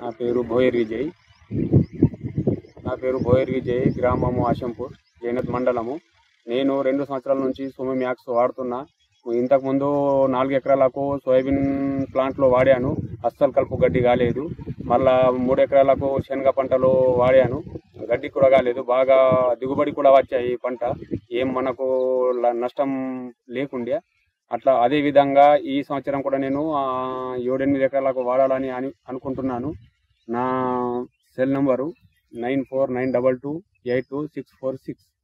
నా పేరు భోయర్ విజయ్ నా పేరు భోయర్ విజయ్ గ్రామము ఆశంపూర్ జైనత్ మండలము నేను రెండు సంవత్సరాల నుంచి సోమి మ్యాక్స్ వాడుతున్నా ఇంతకుముందు నాలుగు ఎకరాలకు సోయాబీన్ ప్లాంట్లో వాడాను అస్సలు కలుపు గడ్డి కాలేదు మళ్ళా మూడు ఎకరాలకు శనగ పంటలో వాడాను గడ్డి కూడా కాలేదు బాగా దిగుబడి కూడా వచ్చాయి పంట ఏం మనకు ల- నష్టం లేకుండే అట్లా అదే విధంగా ఈ సంవత్సరం కూడా నేను ఆ, ఏడెనిమిది ఎకరాలకు వాడాలని అని అనుకుంటున్నాను నా cell number nine four nine double two eight two six four six